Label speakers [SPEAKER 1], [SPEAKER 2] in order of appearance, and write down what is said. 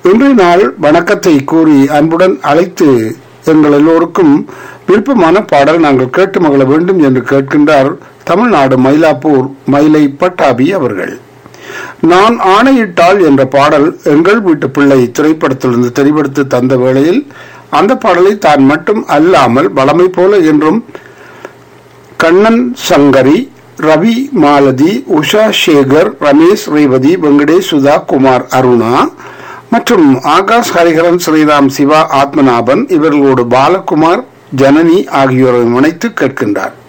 [SPEAKER 1] இன்றைய நாள் வணக்கத்தை கூறி அன்புடன் அழைத்து எங்கள் எல்லோருக்கும் விருப்பமான பாடல் நாங்கள் கேட்டு மகள வேண்டும் என்று கேட்கின்றார் தமிழ்நாடு மயிலாப்பூர் மயிலை பட்டாபி அவர்கள் நான் ஆணையிட்டால் என்ற பாடல் எங்கள் வீட்டு பிள்ளை திரைப்படத்திலிருந்து தெரிவெடுத்து தந்த வேளையில் அந்த பாடலை தான் மட்டும் அல்லாமல் வளமை போல என்றும் கண்ணன் சங்கரி ரவி மாலதி உஷா சேகர் ரமேஷ் ரேவதி வெங்கடேஷ் சுதா குமார் அருணா மற்றும் ஆகாஷ் ஹரிஹரன் ஸ்ரீராம் சிவா ஆத்மநாபன் இவர்களோடு பாலகுமார் ஜனனி ஆகியோரை இணைத்து கேட்கின்றார்